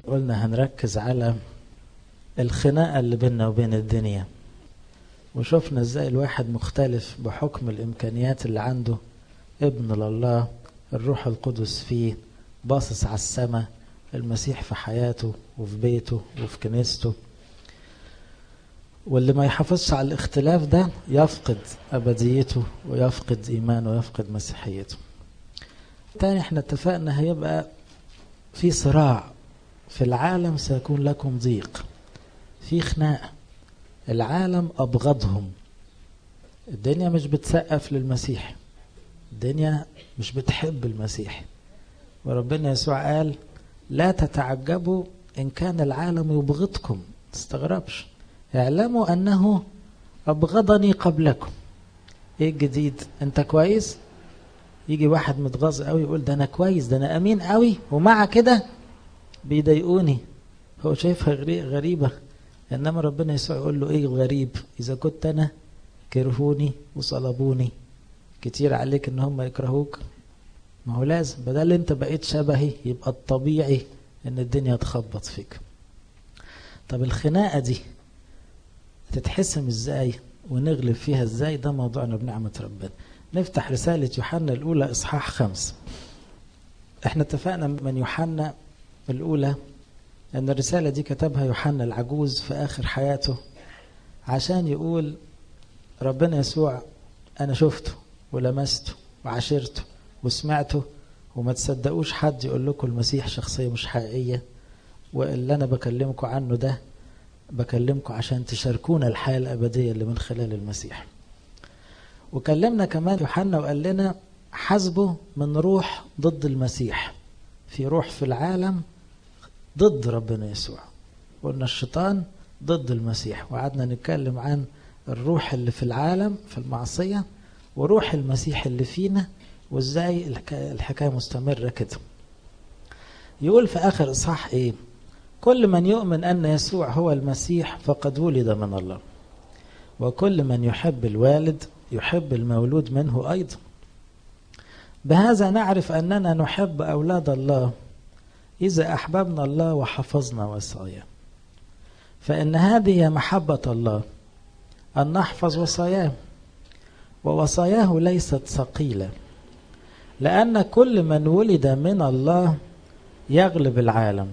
قلنا هنركز على الخناقة اللي بيننا وبين الدنيا وشفنا ازاي الواحد مختلف بحكم الامكانيات اللي عنده ابن لله الروح القدس فيه باصص على السماء المسيح في حياته وفي بيته وفي كنيسته واللي ما يحافظش على الاختلاف ده يفقد أبديته ويفقد إيمانه ويفقد مسيحيته تاني احنا اتفقنا هيبقى في صراع في العالم سيكون لكم ضيق في خناقة العالم أبغضهم الدنيا مش بتسقف للمسيح الدنيا مش بتحب المسيح وربنا يسوع قال لا تتعجبوا إن كان العالم يبغضكم تستغربش اعلموا أنه أبغضني قبلكم إيه الجديد أنت كويس يجي واحد متغاظ قوي يقول ده أنا كويس ده أنا أمين قوي ومع كده بيضايقوني هو شايفها غريبة إنما ربنا يسوع يقول له إيه الغريب إذا كنت أنا كرهوني وصلبوني كتير عليك إن هم يكرهوك ما هو لازم بدل انت بقيت شبهي يبقى الطبيعي ان الدنيا تخبط فيك طب الخناقة دي تتحسم ازاي ونغلب فيها ازاي ده موضوعنا بنعمة ربنا نفتح رسالة يوحنا الأولى إصحاح خمس احنا اتفقنا من يوحنا الأولى أن الرسالة دي كتبها يوحنا العجوز في آخر حياته عشان يقول ربنا يسوع أنا شفته ولمسته وعاشرته وسمعته وما تصدقوش حد يقول لكم المسيح شخصية مش حقيقية واللي أنا بكلمكم عنه ده بكلمكم عشان تشاركونا الحياة الأبدية اللي من خلال المسيح وكلمنا كمان يوحنا وقال لنا حسبه من روح ضد المسيح في روح في العالم ضد ربنا يسوع قلنا الشيطان ضد المسيح وقعدنا نتكلم عن الروح اللي في العالم في المعصية وروح المسيح اللي فينا وازاي الحكايه مستمره كده يقول في اخر اصحاح ايه كل من يؤمن ان يسوع هو المسيح فقد ولد من الله وكل من يحب الوالد يحب المولود منه ايضا بهذا نعرف اننا نحب اولاد الله اذا احببنا الله وحفظنا وصاياه فان هذه هي محبه الله ان نحفظ وصاياه ووصاياه ليست ثقيله لأن كل من ولد من الله يغلب العالم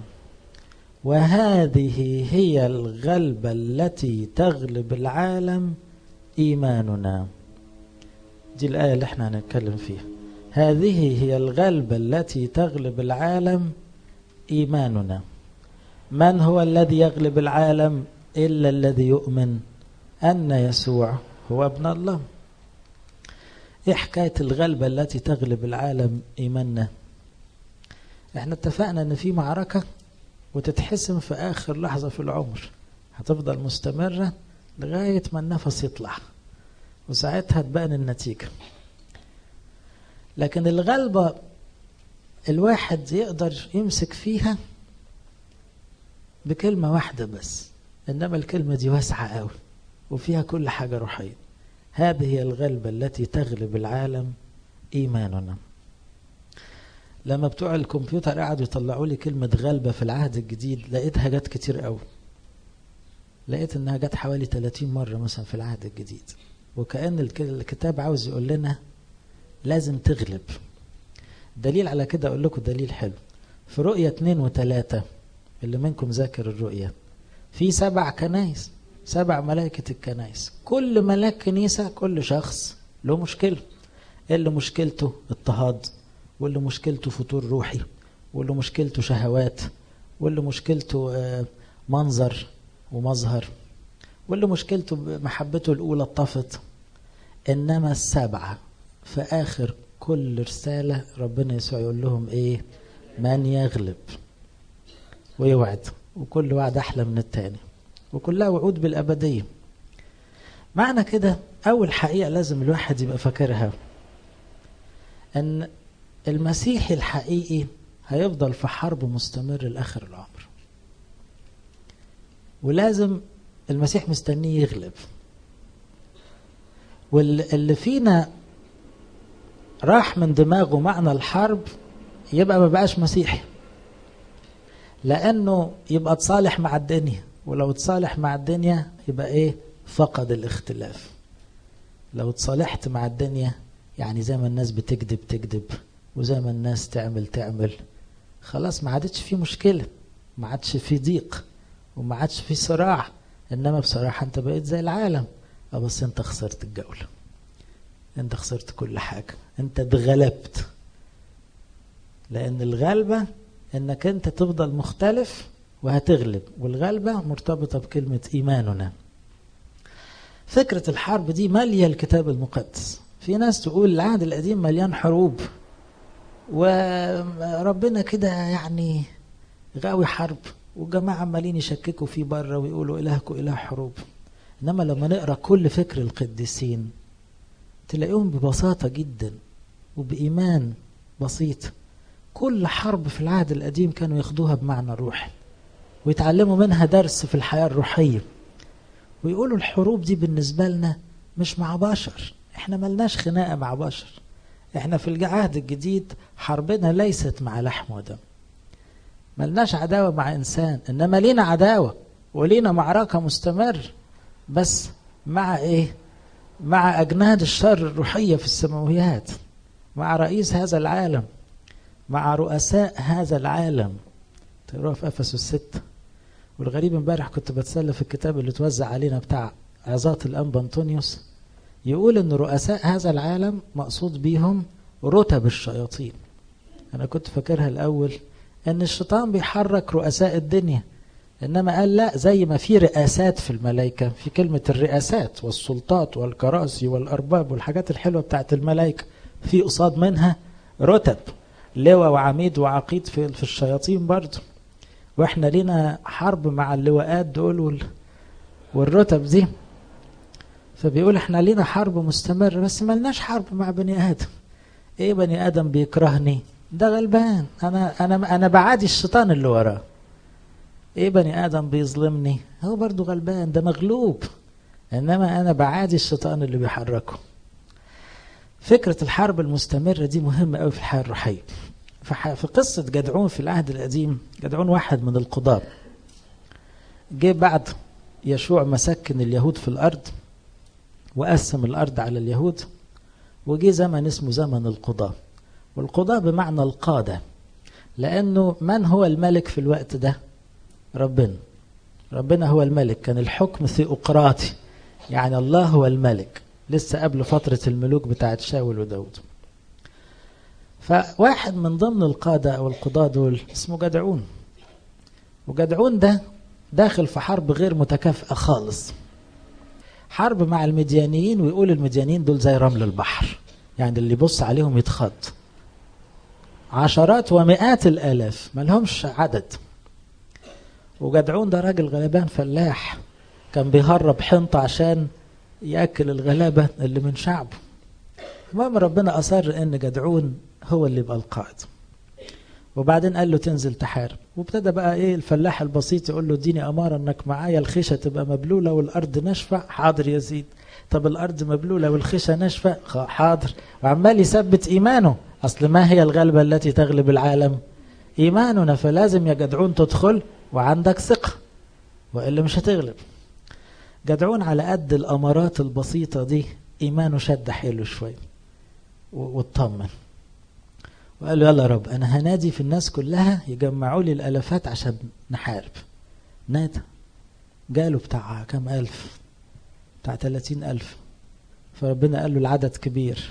وهذه هي الغلبة التي تغلب العالم إيماننا دي الآية اللي احنا هنتكلم فيها هذه هي الغلبة التي تغلب العالم إيماننا من هو الذي يغلب العالم إلا الذي يؤمن أن يسوع هو ابن الله ايه حكاية الغلبة التي تغلب العالم ايماننا احنا اتفقنا ان في معركة وتتحسم في اخر لحظة في العمر هتفضل مستمرة لغاية ما النفس يطلع وساعتها تبان النتيجة لكن الغلبة الواحد يقدر يمسك فيها بكلمة واحدة بس انما الكلمة دي واسعة قوي وفيها كل حاجة روحية هذه هي الغلبة التي تغلب العالم إيماننا لما بتوع الكمبيوتر قعدوا يطلعوا لي كلمة غلبة في العهد الجديد لقيتها جت كتير قوي لقيت انها جت حوالي 30 مرة مثلا في العهد الجديد وكأن الكتاب عاوز يقول لنا لازم تغلب دليل على كده اقول لكم دليل حلو في رؤية اتنين وتلاتة اللي منكم ذاكر الرؤية في سبع كنايس سبع ملائكة الكنائس كل ملاك كنيسة كل شخص له مشكلة اللي مشكلته اضطهاد واللي مشكلته فتور روحي واللي مشكلته شهوات واللي مشكلته منظر ومظهر واللي مشكلته محبته الأولى اتطفت إنما السبعة في آخر كل رسالة ربنا يسوع يقول لهم إيه من يغلب ويوعد وكل وعد أحلى من التاني وكلها وعود بالأبدية معنى كده أول حقيقة لازم الواحد يبقى فاكرها أن المسيحي الحقيقي هيفضل في حرب مستمر لآخر العمر ولازم المسيح مستنيه يغلب واللي فينا راح من دماغه معنى الحرب يبقى ما بقاش مسيحي لأنه يبقى تصالح مع الدنيا ولو تصالح مع الدنيا يبقى إيه فقد الاختلاف لو تصالحت مع الدنيا يعني زي ما الناس بتكذب تكذب وزي ما الناس تعمل تعمل خلاص ما عادتش في مشكلة ما عادش في ضيق وما عادش في صراع انما بصراحة انت بقيت زي العالم اه بس انت خسرت الجولة انت خسرت كل حاجة انت اتغلبت لان الغلبة انك انت تفضل مختلف وهتغلب والغلبة مرتبطة بكلمة ايماننا فكرة الحرب دي مالية الكتاب المقدس في ناس تقول العهد القديم مليان حروب وربنا كده يعني غاوي حرب والجماعة عمالين يشككوا فيه بره ويقولوا إلهكم إله حروب إنما لما نقرأ كل فكر القديسين تلاقيهم ببساطة جدا وبإيمان بسيط كل حرب في العهد القديم كانوا ياخدوها بمعنى روحي ويتعلموا منها درس في الحياة الروحية ويقولوا الحروب دي بالنسبة لنا مش مع بشر احنا ملناش خناقة مع بشر احنا في العهد الجديد حربنا ليست مع لحم ودم ملناش عداوة مع إنسان إنما لينا عداوة ولينا معركة مستمر بس مع إيه مع أجناد الشر الروحية في السماويات مع رئيس هذا العالم مع رؤساء هذا العالم تقرأ في أفسس الستة والغريب امبارح كنت بتسلى في الكتاب اللي توزع علينا بتاع عظات الأنبا أنطونيوس يقول ان رؤساء هذا العالم مقصود بيهم رتب الشياطين انا كنت فاكرها الاول ان الشيطان بيحرك رؤساء الدنيا انما قال لا زي ما في رئاسات في الملائكة في كلمة الرئاسات والسلطات والكراسي والارباب والحاجات الحلوة بتاعت الملائكة في قصاد منها رتب لواء وعميد وعقيد في, في الشياطين برضه واحنا لينا حرب مع اللواءات دول والرتب دي فبيقول احنا لينا حرب مستمرة بس ملناش حرب مع بني آدم ايه بني آدم بيكرهني ده غلبان انا انا انا بعادي الشيطان اللي وراه ايه بني آدم بيظلمني هو برضو غلبان ده مغلوب انما انا بعادي الشيطان اللي بيحركه فكرة الحرب المستمرة دي مهمة قوي في الحياة الروحية في قصة جدعون في العهد القديم جدعون واحد من القضاة جه بعد يشوع مسكن اليهود في الأرض وقسم الأرض على اليهود وجي زمن اسمه زمن القضاء والقضاء بمعنى القادة لأنه من هو الملك في الوقت ده ربنا ربنا هو الملك كان الحكم ثيوقراطي يعني الله هو الملك لسه قبل فترة الملوك بتاعت شاول وداود فواحد من ضمن القادة أو القضاة دول اسمه جدعون وجدعون ده داخل في حرب غير متكافئة خالص حرب مع المديانيين ويقول المديانيين دول زي رمل البحر يعني اللي يبص عليهم يتخض عشرات ومئات الآلاف ما لهمش عدد وجدعون ده راجل غلبان فلاح كان بيهرب حنطة عشان يأكل الغلابة اللي من شعبه المهم ربنا أصر إن جدعون هو اللي يبقى القائد وبعدين قال له تنزل تحارب وابتدى بقى ايه الفلاح البسيط يقول له اديني اماره انك معايا الخيشه تبقى مبلوله والارض ناشفه حاضر يا سيدي طب الارض مبلوله والخيشه ناشفه حاضر وعمال يثبت ايمانه اصل ما هي الغلبه التي تغلب العالم ايماننا فلازم يا جدعون تدخل وعندك ثقه والا مش هتغلب جدعون على قد الامارات البسيطه دي ايمانه شد حيله شويه واطمن وقال له يلا يا رب انا هنادي في الناس كلها يجمعوا لي الالافات عشان نحارب نادى جاله بتاع كام الف بتاع تلاتين الف فربنا قال له العدد كبير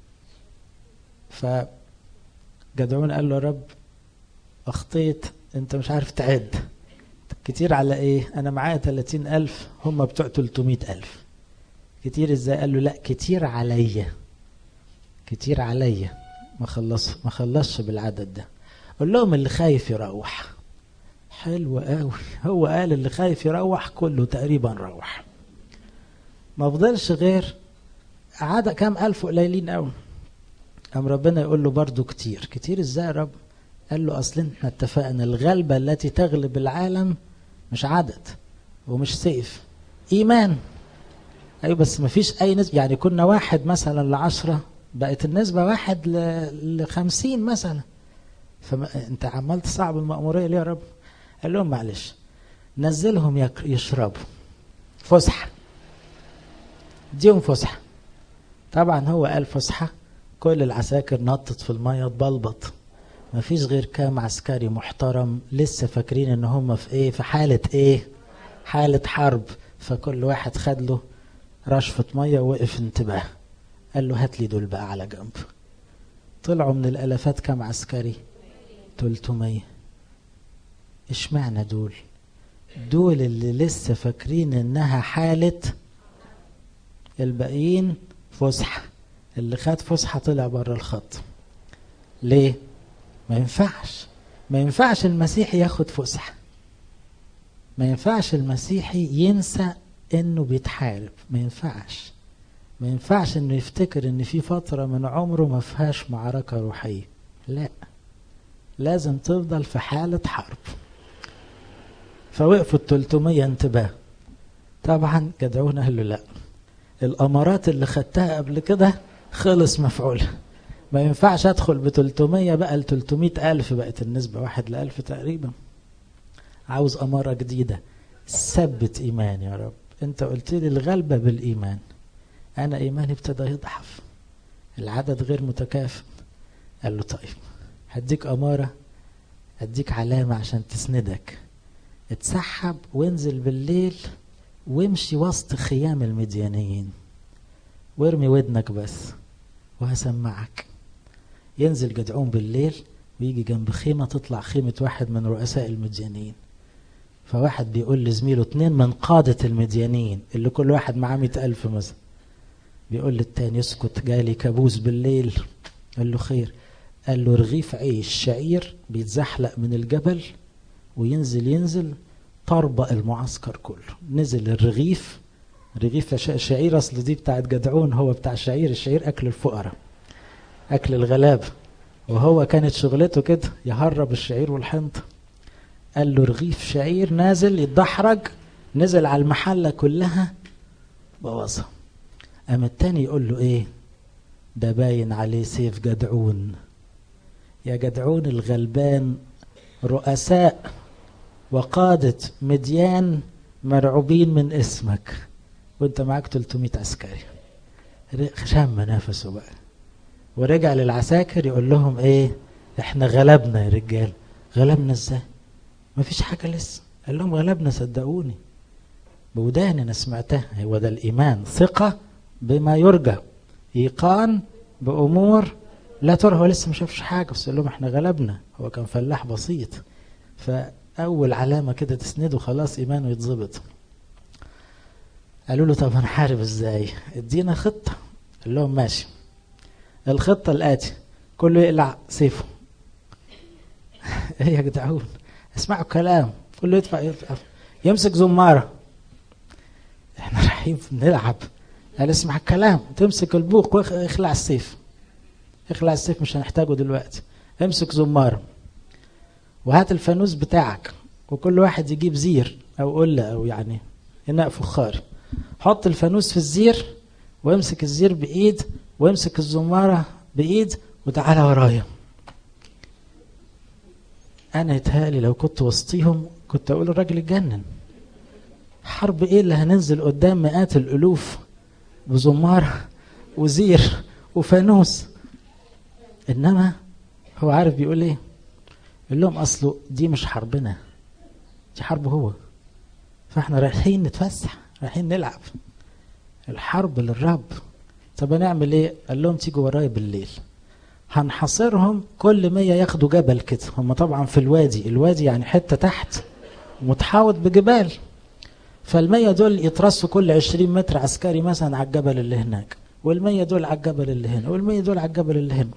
فجدعون قال له يا رب اخطيت انت مش عارف تعد كتير على ايه انا معايا تلاتين الف هم بتوع تلتمية الف كتير ازاي قال له لا كتير عليا كتير عليا ما خلص ما خلصش بالعدد ده قول لهم اللي خايف يروح حلو قوي هو قال اللي خايف يروح كله تقريبا روح ما فضلش غير عدد كام الف قليلين قوي قام ربنا يقول له برضو كتير كتير ازاي يا رب قال له اصل احنا اتفقنا الغلبة التي تغلب العالم مش عدد ومش سيف ايمان ايوه بس ما فيش اي نسبة يعني كنا واحد مثلا لعشرة بقت النسبة واحد ل... لخمسين مثلا فانت عمال تصعب المأمورية ليه يا رب قال لهم معلش نزلهم يشربوا فسحة ديهم فسحة طبعا هو قال فسحة كل العساكر نطت في المية تبلبط مفيش غير كام عسكري محترم لسه فاكرين ان هم في ايه في حالة ايه حالة حرب فكل واحد خد له رشفة مية ووقف انتباه قال له هات لي دول بقى على جنب طلعوا من الالافات كام عسكري 300 اشمعنى دول دول اللي لسه فاكرين انها حالة الباقيين فسحة اللي خد فسحة طلع بره الخط ليه ما ينفعش ما ينفعش المسيحي ياخد فسحة ما ينفعش المسيحي ينسى انه بيتحارب ما ينفعش ما ينفعش انه يفتكر ان في فترة من عمره ما فيهاش معركة روحية لا لازم تفضل في حالة حرب فوقفوا ال 300 انتباه طبعا جدعون قال له لا الامارات اللي خدتها قبل كده خلص مفعولها ما ينفعش ادخل ب 300 بقى ل 300 الف بقت النسبة واحد لألف تقريبا عاوز امارة جديدة ثبت ايماني يا رب انت قلت لي الغلبة بالايمان انا ايماني ابتدى يضعف العدد غير متكافئ قال له طيب هديك امارة هديك علامة عشان تسندك اتسحب وانزل بالليل وامشي وسط خيام المديانيين وارمي ودنك بس وهسمعك ينزل جدعون بالليل ويجي جنب خيمة تطلع خيمة واحد من رؤساء المديانيين فواحد بيقول لزميله اتنين من قادة المديانيين اللي كل واحد معاه مئة ألف مثلا بيقول للتاني اسكت جالي كابوس بالليل قال له خير قال له رغيف عيش شعير بيتزحلق من الجبل وينزل ينزل طربق المعسكر كله نزل الرغيف رغيف شعير اصل دي بتاعت جدعون هو بتاع الشعير الشعير اكل الفقراء اكل الغلاب وهو كانت شغلته كده يهرب الشعير والحنطة قال له رغيف شعير نازل يتدحرج نزل على المحلة كلها بوظها قام التاني يقول له ايه ده باين عليه سيف جدعون يا جدعون الغلبان رؤساء وقادة مديان مرعوبين من اسمك وانت معاك 300 عسكري شم نفسه بقى ورجع للعساكر يقول لهم ايه احنا غلبنا يا رجال غلبنا ازاي مفيش حاجة لسه قال لهم غلبنا صدقوني بوداني انا سمعتها هو ده الايمان ثقة بما يرجى ايقان بامور لا ترى هو لسه ما شافش حاجة بس قال لهم احنا غلبنا هو كان فلاح بسيط فاول علامة كده تسنده خلاص ايمانه يتظبط قالوا له طب هنحارب ازاي ادينا خطة قال لهم ماشي الخطة الآتي كله يقلع سيفه ايه يا جدعون اسمعوا الكلام كله يدفع, يدفع يمسك زمارة احنا رايحين نلعب قال اسمع الكلام تمسك البوق واخلع السيف اخلع السيف مش هنحتاجه دلوقتي امسك زمارة وهات الفانوس بتاعك وكل واحد يجيب زير او قلة او يعني اناء فخار حط الفانوس في الزير وامسك الزير بايد وامسك الزمارة بايد وتعالى ورايا انا يتهيألي لو كنت وسطيهم كنت اقول الراجل اتجنن حرب ايه اللي هننزل قدام مئات الالوف بزمارة وزير وفانوس انما هو عارف بيقول ايه يقول لهم اصله دي مش حربنا دي حرب هو فاحنا رايحين نتفسح رايحين نلعب الحرب للرب طب هنعمل ايه قال لهم تيجوا ورايا بالليل هنحاصرهم كل مية ياخدوا جبل كده هم طبعا في الوادي الوادي يعني حتة تحت متحوط بجبال فالمية دول يترصوا كل عشرين متر عسكري مثلا على الجبل اللي هناك والمية دول على الجبل اللي هنا والمية دول على الجبل اللي هنا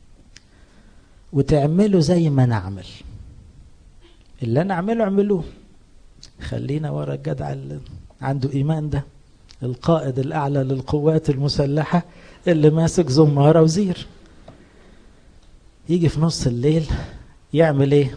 وتعملوا زي ما نعمل اللي انا اعمله اعملوه خلينا ورا الجدع اللي عنده ايمان ده القائد الاعلى للقوات المسلحة اللي ماسك زمارة وزير يجي في نص الليل يعمل ايه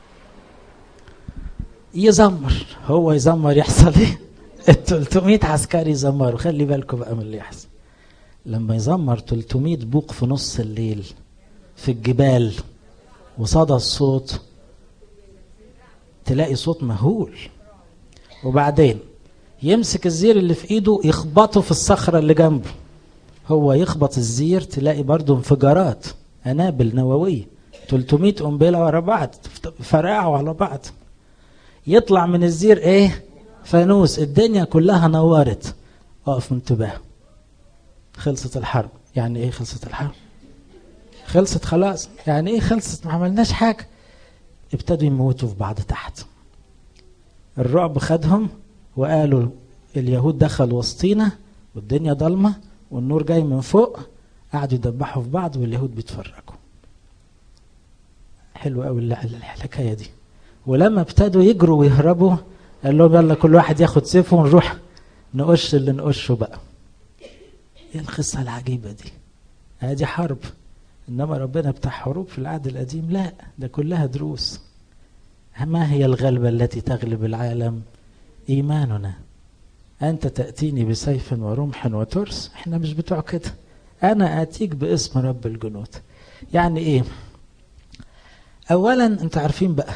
يزمر هو يزمر يحصل ايه ال 300 عسكري يزمروا خلي بالكم بقى من اللي يحصل لما يزمر 300 بوق في نص الليل في الجبال وصدى الصوت تلاقي صوت مهول وبعدين يمسك الزير اللي في ايده يخبطه في الصخرة اللي جنبه هو يخبط الزير تلاقي برضه انفجارات قنابل نووية 300 قنبلة ورا بعض فرقعوا على بعض يطلع من الزير ايه فانوس الدنيا كلها نورت اقف انتباه خلصت الحرب يعني ايه خلصت الحرب خلصت خلاص يعني ايه خلصت ما عملناش حاجة ابتدوا يموتوا في بعض تحت الرعب خدهم وقالوا اليهود دخلوا وسطينا والدنيا ضلمة والنور جاي من فوق قعدوا يدبحوا في بعض واليهود بيتفرجوا حلوة قوي الحكاية دي ولما ابتدوا يجروا ويهربوا قال لهم يلا كل واحد ياخد سيفه ونروح نقش اللي نقشه بقى ايه القصة العجيبة دي ادي حرب انما ربنا بتاع حروب في العهد القديم لا ده كلها دروس ما هي الغلبة التي تغلب العالم ايماننا انت تأتيني بسيف ورمح وترس احنا مش بتوع كده انا اتيك باسم رب الجنود يعني ايه اولا انت عارفين بقى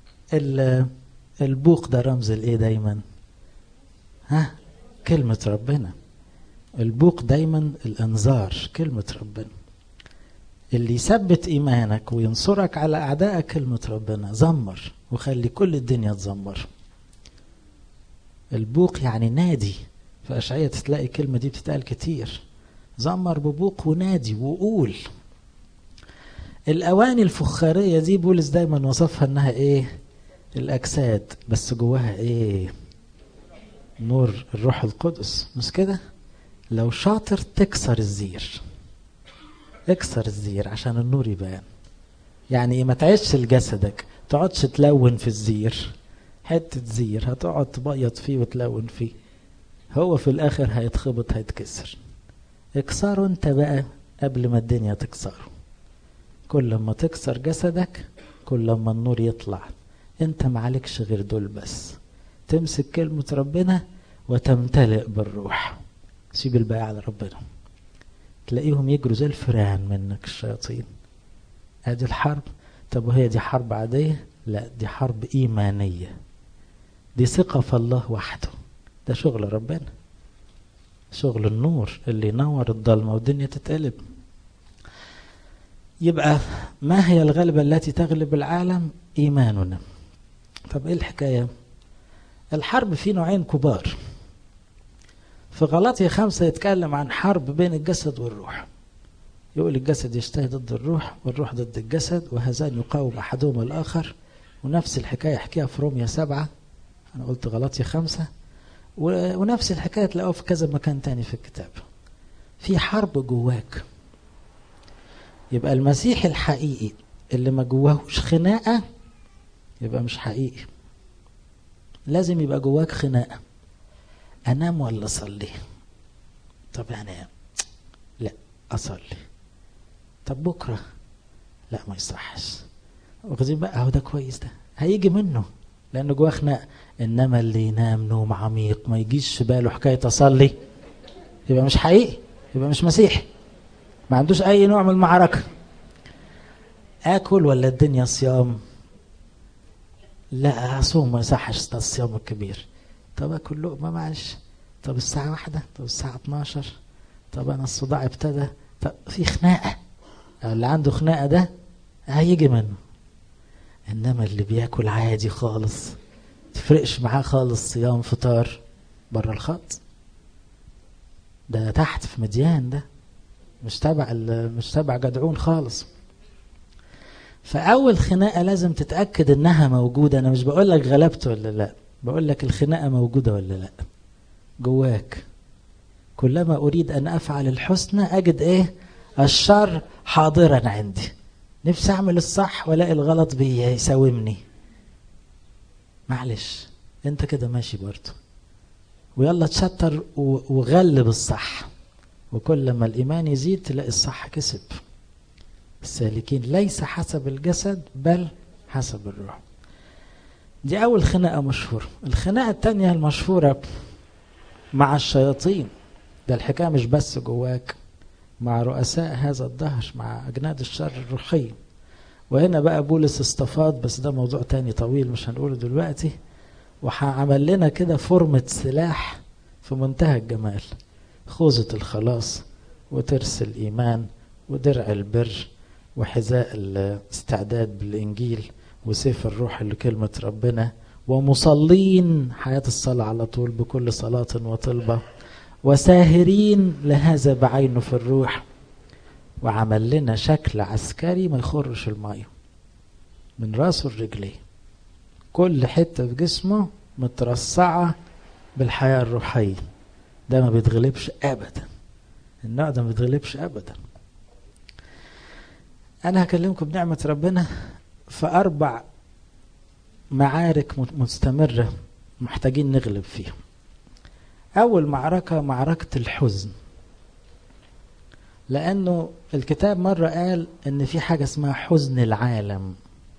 البوق ده رمز الايه دايما ها كلمة ربنا البوق دايما الانذار كلمة ربنا اللي يثبت ايمانك وينصرك على اعدائك كلمة ربنا زمر وخلي كل الدنيا تزمر البوق يعني نادي في اشعية تلاقي الكلمة دي بتتقال كتير زمر ببوق ونادي وقول الاواني الفخارية دي بولس دايما وصفها انها ايه الاجساد بس جواها ايه نور الروح القدس مش كده لو شاطر تكسر الزير اكسر الزير عشان النور يبان يعني ايه ما تعيش لجسدك تقعدش تلون في الزير حتة زير هتقعد تبيض فيه وتلون فيه هو في الاخر هيتخبط هيتكسر اكسره انت بقى قبل ما الدنيا تكسره كل ما تكسر جسدك كل ما النور يطلع انت معلكش غير دول بس تمسك كلمة ربنا وتمتلئ بالروح سيب الباقي على ربنا تلاقيهم يجروا زي الفئران منك الشياطين ادي الحرب طب وهي دي حرب عادية لا دي حرب ايمانية دي ثقة في الله وحده ده شغل ربنا شغل النور اللي ينور الضلمة والدنيا تتقلب يبقى ما هي الغلبة التي تغلب العالم إيماننا طب إيه الحكاية الحرب في نوعين كبار في غلطية خمسة يتكلم عن حرب بين الجسد والروح يقول الجسد يجتهي ضد الروح والروح ضد الجسد وهذان يقاوم أحدهما الآخر ونفس الحكاية يحكيها في روميا سبعة أنا قلت غلطية خمسة ونفس الحكاية تلاقوها في كذا مكان تاني في الكتاب في حرب جواك يبقى المسيح الحقيقي اللي ما جواهوش خناقة يبقى مش حقيقي لازم يبقى جواك خناقة أنام ولا أصلي طب يعني لا أصلي طب بكرة لا ما يصحش واخدين بقى هو ده كويس ده هيجي منه لأنه جواه خناقة إنما اللي ينام نوم عميق ما يجيش في باله حكاية أصلي يبقى مش حقيقي يبقى مش مسيحي ما عندوش أي نوع من المعركة آكل ولا الدنيا صيام لا أصوم ما يصحش ده الصيام الكبير طب أكل لقمة معلش طب الساعة واحدة طب الساعة 12 طب أنا الصداع ابتدى طب في خناقة اللي عنده خناقة ده هيجي منه إنما اللي بياكل عادي خالص تفرقش معاه خالص صيام فطار بره الخط ده تحت في مديان ده مش تبع مش تبع جدعون خالص فأول خناقة لازم تتأكد إنها موجودة أنا مش بقول لك غلبت ولا لا بقول لك الخناقة موجودة ولا لا جواك كلما أريد أن أفعل الحسنى أجد إيه الشر حاضرا عندي نفسي أعمل الصح ولاقي الغلط بيساومني معلش أنت كده ماشي برضه ويلا تشتر وغلب الصح وكل ما الإيمان يزيد تلاقي الصح كسب السالكين ليس حسب الجسد بل حسب الروح دي أول خناقة مشهورة الخناقة التانية المشهورة مع الشياطين ده الحكاية مش بس جواك مع رؤساء هذا الدهر مع أجناد الشر الروحي وهنا بقى بولس استفاض بس ده موضوع تاني طويل مش هنقوله دلوقتي وعمل لنا كده فورمة سلاح في منتهى الجمال خوذة الخلاص وترس الإيمان ودرع البر وحذاء الاستعداد بالإنجيل وسيف الروح اللي كلمة ربنا ومصلين حياة الصلاة على طول بكل صلاة وطلبة وساهرين لهذا بعينه في الروح وعمل لنا شكل عسكري ما يخرش المية من راسه لرجليه كل حتة في جسمه مترصعة بالحياة الروحية ده ما بيتغلبش أبدا النوع ده ما بيتغلبش أبدا أنا هكلمكم بنعمة ربنا في أربع معارك مستمرة محتاجين نغلب فيها أول معركة معركة الحزن لأنه الكتاب مرة قال إن في حاجة اسمها حزن العالم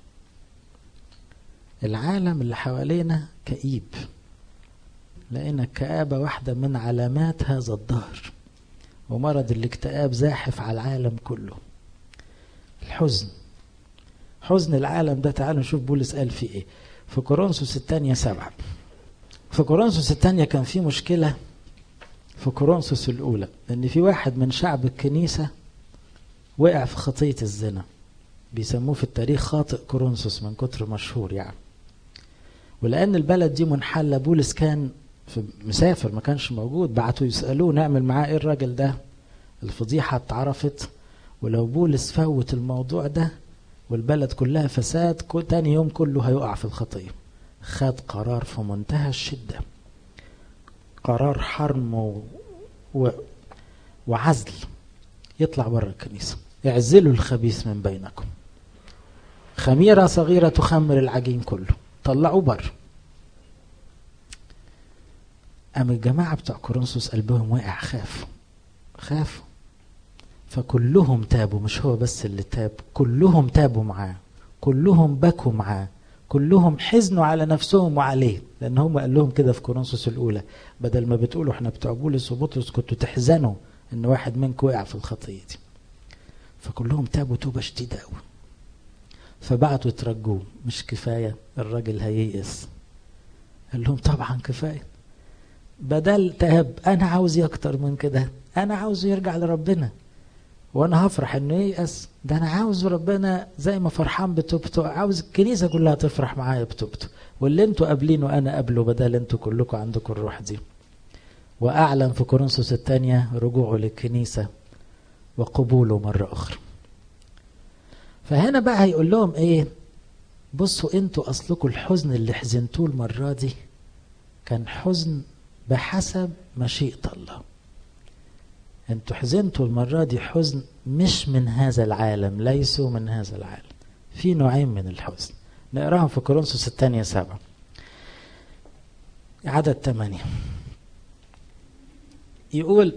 العالم اللي حوالينا كئيب لأن الكآبة واحدة من علامات هذا الدهر ومرض الاكتئاب زاحف على العالم كله الحزن حزن العالم ده تعالوا نشوف بولس قال فيه ايه في كورنثوس الثانية سبعة في كورنثوس الثانية كان في مشكلة في كورنثوس الأولى إن في واحد من شعب الكنيسة وقع في خطية الزنا بيسموه في التاريخ خاطئ كورنثوس من كتر مشهور يعني ولأن البلد دي منحلة بولس كان في مسافر ما كانش موجود بعتوا يسألوه نعمل معاه ايه الراجل ده الفضيحة اتعرفت ولو بولس فوت الموضوع ده والبلد كلها فساد تاني يوم كله هيقع في الخطية خد قرار في منتهى الشدة قرار حرم و... و... وعزل يطلع بره الكنيسة اعزلوا الخبيث من بينكم خميرة صغيرة تخمر العجين كله طلعوا بره أما الجماعة بتوع كورنثوس قلبهم واقع خافوا خافوا فكلهم تابوا مش هو بس اللي تاب كلهم تابوا معاه كلهم بكوا معاه كلهم حزنوا على نفسهم وعليه لان هم قال لهم كده في كورنثوس الاولى بدل ما بتقولوا احنا بتوع بولس وبطرس كنتوا تحزنوا ان واحد منكم وقع في الخطيه دي فكلهم تابوا توبه شديده قوي فبعتوا يترجوه مش كفايه الراجل هييأس قال لهم طبعا كفايه بدل تاب انا عاوز اكتر من كده انا عاوز يرجع لربنا وانا هفرح انه ييأس ده انا عاوز ربنا زي ما فرحان بتوبته عاوز الكنيسه كلها تفرح معايا بتوبته واللي انتوا قابلينه انا قابله بدل انتوا كلكم عندكم الروح دي واعلن في كورنثوس الثانيه رجوعه للكنيسه وقبوله مره اخرى فهنا بقى هيقول لهم ايه بصوا انتوا اصلكم الحزن اللي حزنتوه المره دي كان حزن بحسب مشيئه الله انتوا حزنتوا المرة دي حزن مش من هذا العالم ليسوا من هذا العالم في نوعين من الحزن نقراهم في كورنثوس الثانية سبعة عدد ثمانية يقول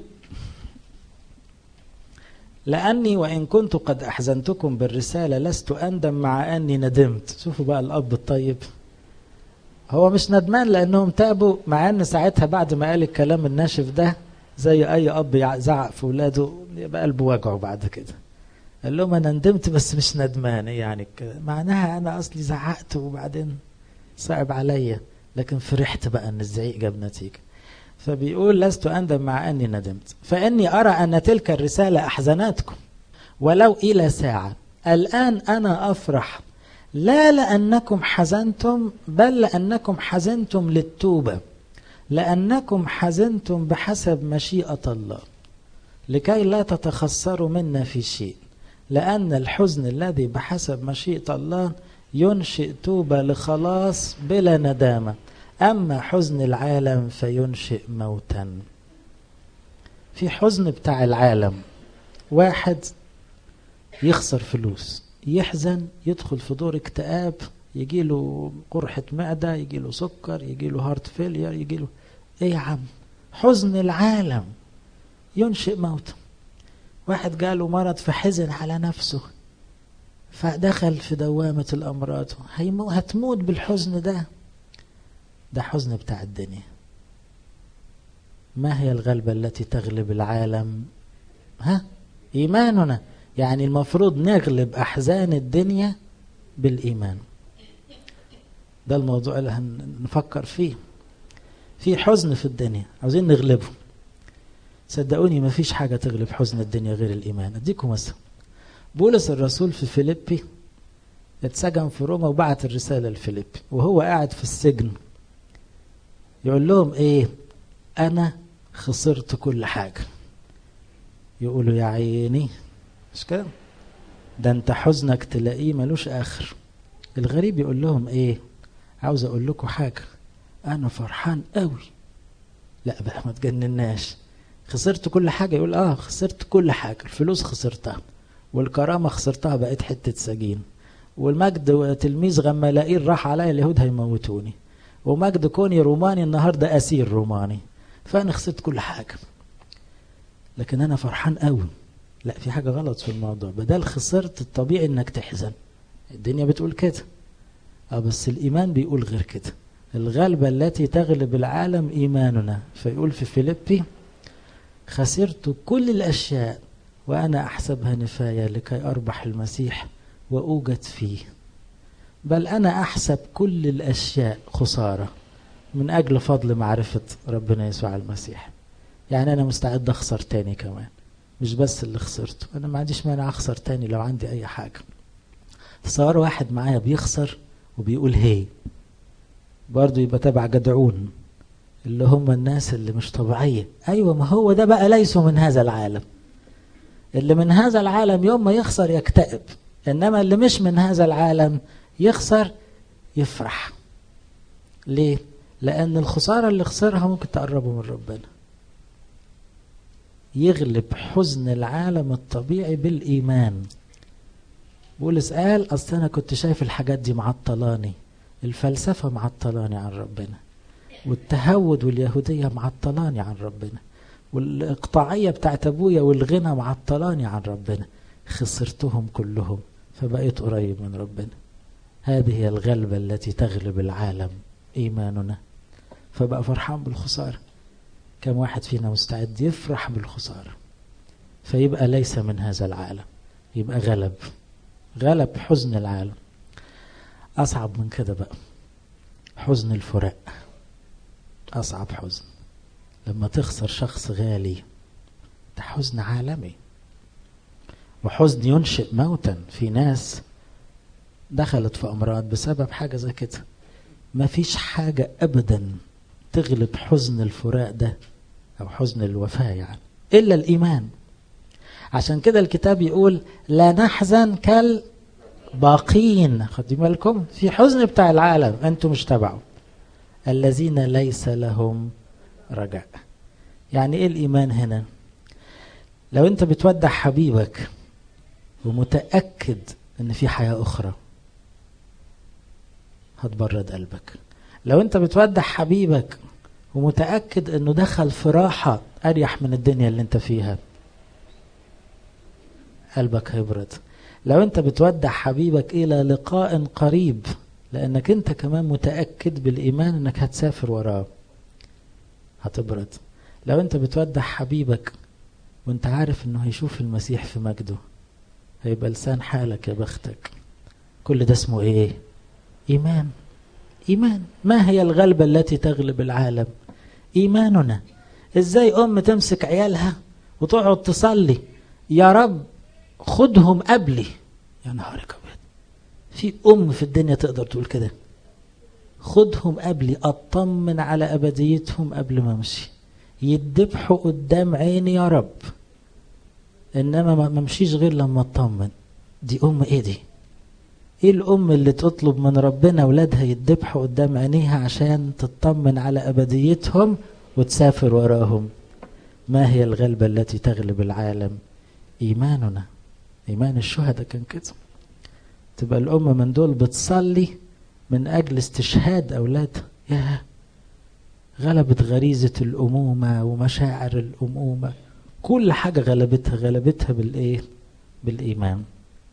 لأني وإن كنت قد أحزنتكم بالرسالة لست أندم مع أني ندمت شوفوا بقى الأب الطيب هو مش ندمان لأنهم تابوا مع أن ساعتها بعد ما قال الكلام الناشف ده زي اي اب يزعق في ولاده يبقى قلبه وجعه بعد كده قال لهم انا ندمت بس مش ندمان يعني كده معناها انا اصلي زعقت وبعدين صعب عليا لكن فرحت بقى ان الزعيق جاب نتيجه فبيقول لست اندم مع اني ندمت فاني ارى ان تلك الرساله احزنتكم ولو الى ساعه الان انا افرح لا لانكم حزنتم بل لانكم حزنتم للتوبه لأنكم حزنتم بحسب مشيئة الله لكي لا تتخسروا منا في شيء لأن الحزن الذي بحسب مشيئة الله ينشئ توبة لخلاص بلا ندامة أما حزن العالم فينشئ موتا في حزن بتاع العالم واحد يخسر فلوس يحزن يدخل في دور اكتئاب يجيله قرحة معدة يجيله سكر يجيله هارت فيلير يجيله ايه يا عم حزن العالم ينشئ موت واحد جاله مرض فحزن على نفسه فدخل في دوامة الأمراض هتموت بالحزن ده ده حزن بتاع الدنيا ما هي الغلبة التي تغلب العالم ها إيماننا يعني المفروض نغلب أحزان الدنيا بالإيمان ده الموضوع اللي هنفكر فيه في حزن في الدنيا عاوزين نغلبه صدقوني ما فيش حاجة تغلب حزن الدنيا غير الإيمان أديكم مثلا بولس الرسول في فيليبي اتسجن في روما وبعت الرسالة لفيليبي وهو قاعد في السجن يقول لهم ايه انا خسرت كل حاجة يقولوا يا عيني مش كده ده انت حزنك تلاقيه ملوش اخر الغريب يقول لهم ايه عاوز اقول لكم حاجة انا فرحان قوي لا بقى ما تجنناش خسرت كل حاجة يقول اه خسرت كل حاجة الفلوس خسرتها والكرامة خسرتها بقيت حتة سجين والمجد وتلميذ غمالائيل راح عليا اليهود هيموتوني ومجد كوني روماني النهارده اسير روماني فانا خسرت كل حاجه لكن انا فرحان قوي لا في حاجه غلط في الموضوع بدل خسرت الطبيعي انك تحزن الدنيا بتقول كده اه بس الايمان بيقول غير كده الغلبه التي تغلب العالم ايماننا فيقول في فيليبي خسرت كل الاشياء وانا احسبها نفايه لكي اربح المسيح واوجد فيه بل أنا أحسب كل الأشياء خسارة من أجل فضل معرفة ربنا يسوع المسيح يعني أنا مستعد أخسر تاني كمان مش بس اللي خسرته أنا ما عنديش مانع أخسر تاني لو عندي أي حاجة تصور واحد معايا بيخسر وبيقول هي برضه يبقى تبع جدعون اللي هم الناس اللي مش طبيعية أيوة ما هو ده بقى ليسوا من هذا العالم اللي من هذا العالم يوم ما يخسر يكتئب إنما اللي مش من هذا العالم يخسر يفرح ليه لان الخساره اللي خسرها ممكن تقربه من ربنا يغلب حزن العالم الطبيعي بالايمان بولس قال اصل انا كنت شايف الحاجات دي معطلاني الفلسفه معطلاني عن ربنا والتهود واليهوديه معطلاني عن ربنا والاقطاعيه بتاعت ابويا والغنى معطلاني عن ربنا خسرتهم كلهم فبقيت قريب من ربنا هذه هي الغلبة التي تغلب العالم إيماننا فبقى فرحان بالخسارة كم واحد فينا مستعد يفرح بالخسارة فيبقى ليس من هذا العالم يبقى غلب غلب حزن العالم أصعب من كده بقى حزن الفراق أصعب حزن لما تخسر شخص غالي ده حزن عالمي وحزن ينشئ موتا في ناس دخلت في امراض بسبب حاجه زي كده ما فيش حاجه ابدا تغلب حزن الفراق ده او حزن الوفاه يعني الا الايمان عشان كده الكتاب يقول لا نحزن كالباقين خدوا بالكم في حزن بتاع العالم انتم مش تبعه الذين ليس لهم رجاء يعني ايه الايمان هنا لو انت بتودع حبيبك ومتاكد ان في حياه اخرى هتبرد قلبك لو انت بتودع حبيبك ومتأكد انه دخل في راحة اريح من الدنيا اللي انت فيها قلبك هيبرد لو انت بتودع حبيبك الى لقاء قريب لانك انت كمان متأكد بالايمان انك هتسافر وراه هتبرد لو انت بتودع حبيبك وانت عارف انه هيشوف المسيح في مجده هيبقى لسان حالك يا بختك كل ده اسمه ايه إيمان إيمان ما هي الغلبة التي تغلب العالم إيماننا إزاي أم تمسك عيالها وتقعد تصلي يا رب خدهم قبلي يا نهارك أبيض في أم في الدنيا تقدر تقول كده خدهم قبلي أطمن على أبديتهم قبل ما أمشي يدبحوا قدام عيني يا رب إنما ما امشيش غير لما أطمن دي أم إيه دي ايه الام اللي تطلب من ربنا ولادها يدبحوا قدام عينيها عشان تطمن على ابديتهم وتسافر وراهم ما هي الغلبة التي تغلب العالم ايماننا ايمان الشهداء كان كده تبقى الام من دول بتصلي من اجل استشهاد اولادها يا غلبت غريزة الامومة ومشاعر الامومة كل حاجة غلبتها غلبتها بالايه بالايمان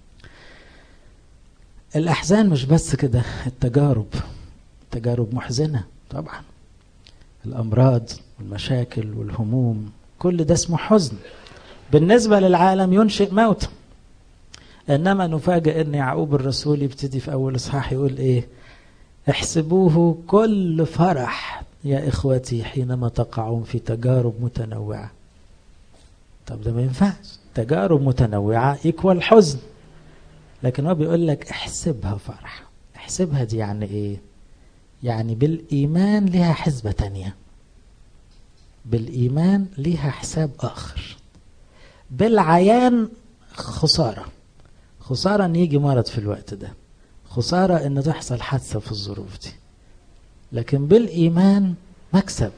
الأحزان مش بس كده التجارب تجارب محزنة طبعا الأمراض والمشاكل والهموم كل ده اسمه حزن بالنسبة للعالم ينشئ موت إنما نفاجئ أن يعقوب الرسول يبتدي في أول إصحاح يقول إيه احسبوه كل فرح يا إخوتي حينما تقعون في تجارب متنوعة طب ده ما ينفعش تجارب متنوعة يكوى حزن لكن هو بيقول لك احسبها فرح احسبها دي يعني ايه يعني بالإيمان لها حسبة تانية بالإيمان لها حساب آخر بالعيان خسارة خسارة ان يجي مرض في الوقت ده خسارة ان تحصل حادثة في الظروف دي لكن بالإيمان مكسب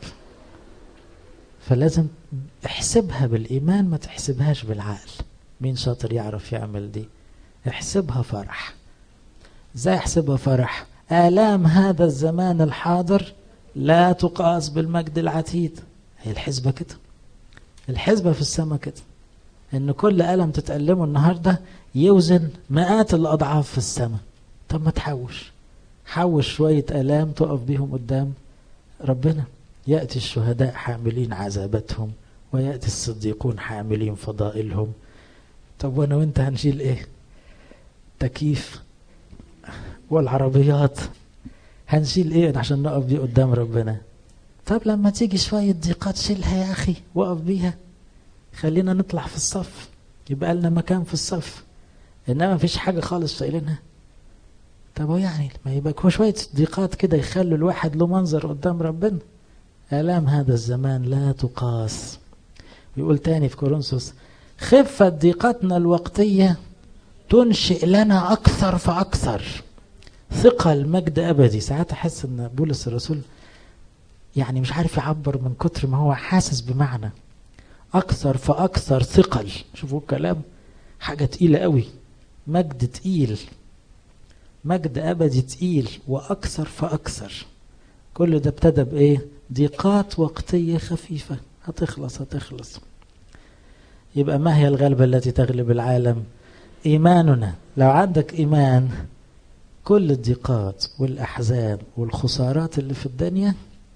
فلازم احسبها بالإيمان ما تحسبهاش بالعقل مين شاطر يعرف يعمل دي احسبها فرح ازاي احسبها فرح آلام هذا الزمان الحاضر لا تقاس بالمجد العتيد هي الحسبة كده الحسبة في السماء كده ان كل ألم تتألمه النهاردة يوزن مئات الأضعاف في السماء طب ما تحوش حوش شوية ألام تقف بيهم قدام ربنا يأتي الشهداء حاملين عذابتهم ويأتي الصديقون حاملين فضائلهم طب وانا وانت هنشيل ايه تكييف والعربيات هنشيل ايه عشان نقف بيه قدام ربنا طب لما تيجي شوية ضيقات شيلها يا أخي وقف بيها خلينا نطلع في الصف يبقى لنا مكان في الصف إنما مفيش حاجة خالص شايلينها طب هو يعني ما يبقى هو شوية ضيقات كده يخلوا الواحد له منظر قدام ربنا آلام هذا الزمان لا تقاس بيقول تاني في كورنثوس خفة ضيقتنا الوقتية تنشئ لنا أكثر فأكثر ثقل مجد أبدي ساعات أحس أن بولس الرسول يعني مش عارف يعبر من كتر ما هو حاسس بمعنى أكثر فأكثر ثقل شوفوا الكلام حاجة تقيلة قوي مجد تقيل مجد أبدي تقيل وأكثر فأكثر كل ده ابتدى بإيه ضيقات وقتية خفيفة هتخلص هتخلص يبقى ما هي الغلبة التي تغلب العالم إيماننا لو عندك إيمان كل الضيقات والأحزان والخسارات اللي في الدنيا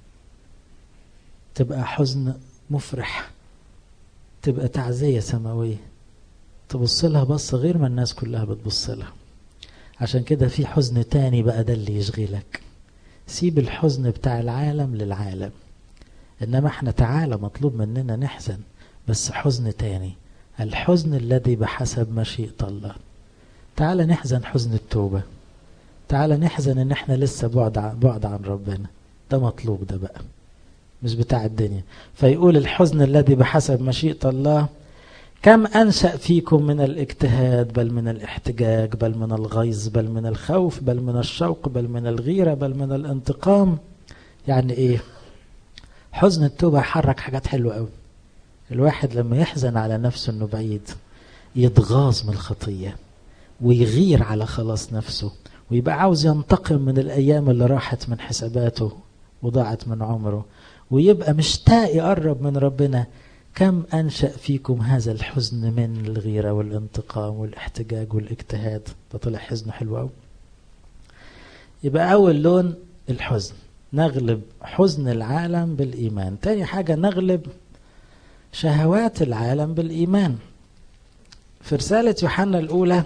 تبقى حزن مفرح تبقى تعزية سماوية تبص لها بص غير ما الناس كلها بتبص لها عشان كده في حزن تاني بقى ده اللي يشغلك سيب الحزن بتاع العالم للعالم انما احنا تعالى مطلوب مننا نحزن بس حزن تاني الحزن الذي بحسب مشيئة الله تعالى نحزن حزن التوبة تعالى نحزن ان احنا لسه بعد عن, بعد عن ربنا ده مطلوب ده بقى مش بتاع الدنيا فيقول الحزن الذي بحسب مشيئة الله كم أنشأ فيكم من الاجتهاد بل من الاحتجاج بل من الغيظ بل من الخوف بل من الشوق بل من الغيرة بل من الانتقام يعني ايه حزن التوبة يحرك حاجات حلوة قوي الواحد لما يحزن على نفسه انه بعيد يتغاظ من الخطية ويغير على خلاص نفسه ويبقى عاوز ينتقم من الأيام اللي راحت من حساباته وضاعت من عمره ويبقى مشتاق يقرب من ربنا كم أنشأ فيكم هذا الحزن من الغيرة والانتقام والاحتجاج والاجتهاد ده طلع حزن حلو قوي يبقى أول لون الحزن نغلب حزن العالم بالإيمان تاني حاجة نغلب شهوات العالم بالإيمان في رسالة يوحنا الأولى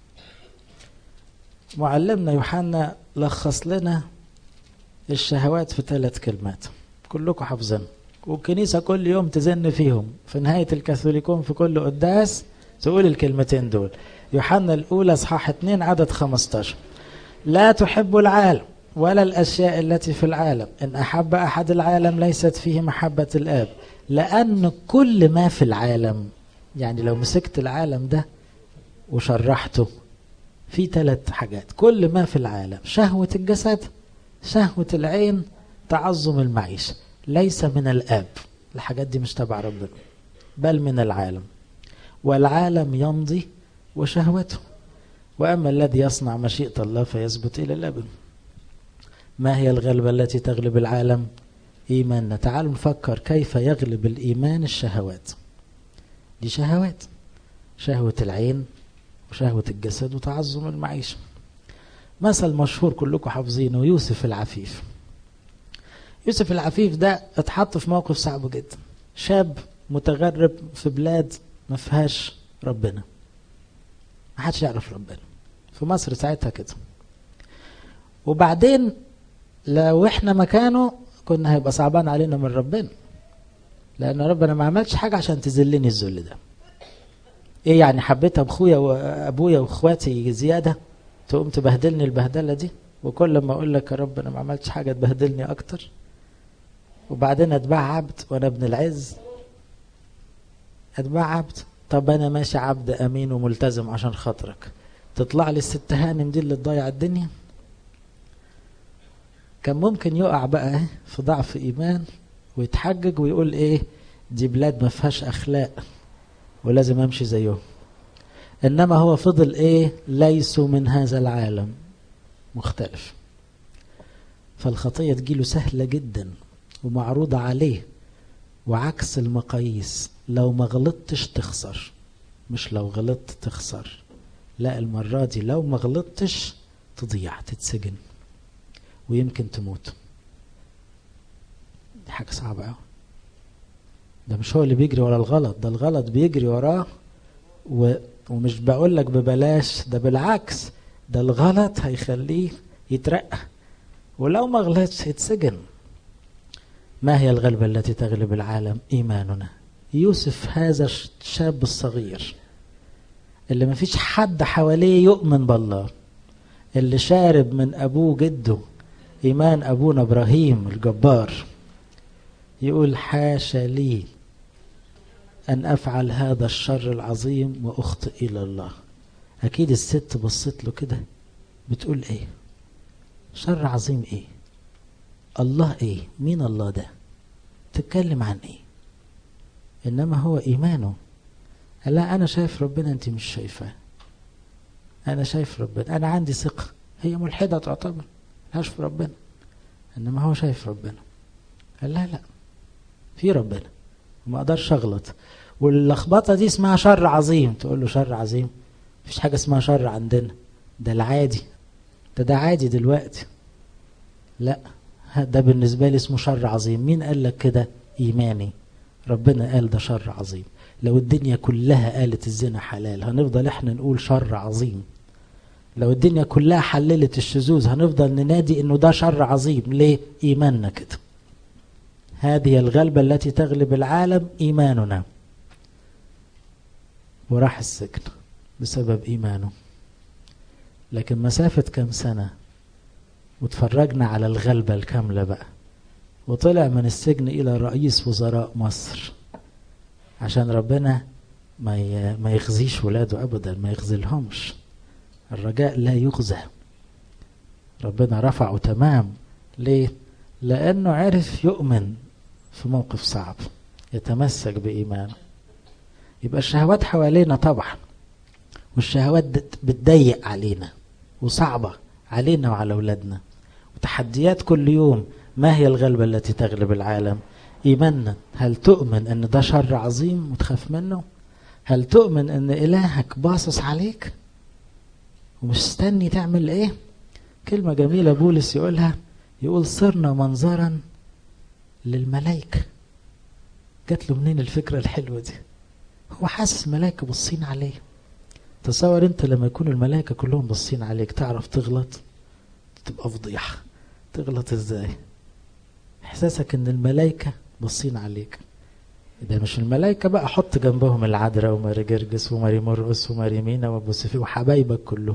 معلمنا يوحنا لخص لنا الشهوات في ثلاث كلمات كلكم حافظين والكنيسة كل يوم تزن فيهم في نهاية الكاثوليكون في كل قداس تقول الكلمتين دول يوحنا الأولى اصحاح 2 عدد 15 لا تحب العالم ولا الأشياء التي في العالم إن أحب أحد العالم ليست فيه محبة الآب لأن كل ما في العالم يعني لو مسكت العالم ده وشرحته في ثلاث حاجات كل ما في العالم شهوة الجسد شهوة العين تعظم المعيشة ليس من الآب الحاجات دي مش تبع ربنا بل من العالم والعالم يمضي وشهوته وأما الذي يصنع مشيئة الله فيثبت إلى الأبد ما هي الغلبة التي تغلب العالم إيماننا تعالوا نفكر كيف يغلب الإيمان الشهوات دي شهوات شهوة العين وشهوة الجسد وتعظم المعيشة مثل مشهور كلكم حافظينه يوسف العفيف يوسف العفيف ده اتحط في موقف صعب جدا شاب متغرب في بلاد ما فيهاش ربنا ما حدش يعرف ربنا في مصر ساعتها كده وبعدين لو احنا مكانه كنا هيبقى صعبان علينا من ربنا لان ربنا ما عملش حاجه عشان تذلني الذل ده ايه يعني حبيت اخويا وابويا واخواتي زياده تقوم تبهدلني البهدله دي وكل ما اقول لك يا رب انا ما عملتش حاجه تبهدلني اكتر وبعدين اتباع عبد وانا ابن العز اتباع عبد طب انا ماشي عبد امين وملتزم عشان خاطرك تطلع لي الست هانم دي اللي تضيع الدنيا كان ممكن يقع بقى في ضعف ايمان ويتحجج ويقول ايه دي بلاد ما فيهاش اخلاق ولازم امشي زيهم انما هو فضل ايه ليسوا من هذا العالم مختلف فالخطيه تجيله سهله جدا ومعروضه عليه وعكس المقاييس لو ما غلطتش تخسر مش لو غلطت تخسر لا المرة دي لو ما غلطتش تضيع تتسجن ويمكن تموت دي حاجة صعبة أوي ده مش هو اللي بيجري ورا الغلط ده الغلط بيجري وراه و... ومش بقول لك ببلاش ده بالعكس ده الغلط هيخليه يترقى ولو ما غلطش يتسجن ما هي الغلبة التي تغلب العالم إيماننا يوسف هذا الشاب الصغير اللي ما فيش حد حواليه يؤمن بالله اللي شارب من أبوه جده إيمان أبونا إبراهيم الجبار يقول حاشا لي أن أفعل هذا الشر العظيم وأخطئ إلى الله أكيد الست بصت له كده بتقول إيه شر عظيم إيه الله إيه مين الله ده تتكلم عن إيه إنما هو إيمانه قال لا أنا شايف ربنا أنت مش شايفاه أنا شايف ربنا أنا عندي ثقة هي ملحدة تعتبر ملهاش في ربنا إنما هو شايف ربنا قال لا لا في ربنا وما أقدرش أغلط واللخبطة دي اسمها شر عظيم تقول له شر عظيم مفيش حاجة اسمها شر عندنا ده العادي ده ده عادي دلوقتي لا ده بالنسبة لي اسمه شر عظيم مين قال لك كده إيماني ربنا قال ده شر عظيم لو الدنيا كلها قالت الزنا حلال هنفضل احنا نقول شر عظيم لو الدنيا كلها حللت الشذوذ هنفضل ننادي انه ده شر عظيم ليه ايماننا كده هذه الغلبة التي تغلب العالم ايماننا وراح السجن بسبب ايمانه لكن مسافة كم سنة وتفرجنا على الغلبة الكاملة بقى وطلع من السجن إلى رئيس وزراء مصر عشان ربنا ما ما يخزيش ولاده أبدا ما يخذلهمش الرجاء لا يخزى ربنا رفعه تمام ليه؟ لأنه عرف يؤمن في موقف صعب يتمسك بإيمانه يبقى الشهوات حوالينا طبعا والشهوات بتضيق علينا وصعبة علينا وعلى أولادنا وتحديات كل يوم ما هي الغلبة التي تغلب العالم إيماننا هل تؤمن أن ده شر عظيم وتخاف منه هل تؤمن أن إلهك باصص عليك ومستني تعمل إيه كلمة جميلة بولس يقولها يقول صرنا منظرا للملائكة جات له منين الفكرة الحلوة دي هو حاسس ملائكة باصين عليه تصور انت لما يكون الملائكة كلهم باصين عليك تعرف تغلط تبقى فضيحة تغلط ازاي احساسك ان الملائكة باصين عليك ده مش الملائكة بقى حط جنبهم العذراء وماري جرجس وماري مرقس وماري مينا وابو سفي وحبايبك كلهم